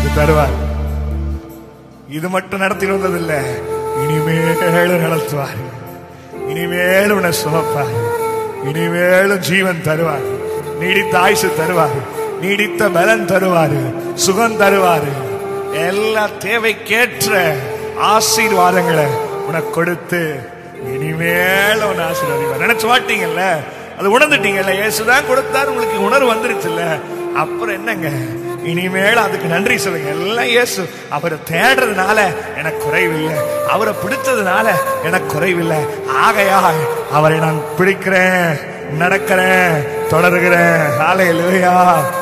உங்களுக்கு தருவார் இது மட்டும் நடத்தி வந்ததில்ல இனிமேலும் நடத்துவார் இனிமேலும் உன்னை சுமப்பார் இனிமேலும் ஜீவன் தருவார் நீடித்த ஆயுசு தருவார் நீடித்த பலன் தருவாரு சுகம் தருவாரு எல்லா தேவைக்கேற்ற ஆசீர்வாதங்களை உனக்கு கொடுத்து இனிமேல உன்னை ஆசீர்வாதிவார் நினைச்சு மாட்டீங்கல்ல அது உணர்ந்துட்டீங்கல்ல இயேசுதான் கொடுத்தாரு உங்களுக்கு உணர்வு வந்துருச்சுல்ல அப்புறம் என்னங்க இனிமேல் அதுக்கு நன்றி சொல்லுங்க எல்லாம் இயேசு அவரை தேடுறதுனால எனக்கு குறைவில்லை அவரை பிடிச்சதுனால எனக்கு குறைவில்லை ஆகையா அவரை நான் பிடிக்கிறேன் நடக்கிறேன் தொடர்கிறேன் ஆலையிலுயா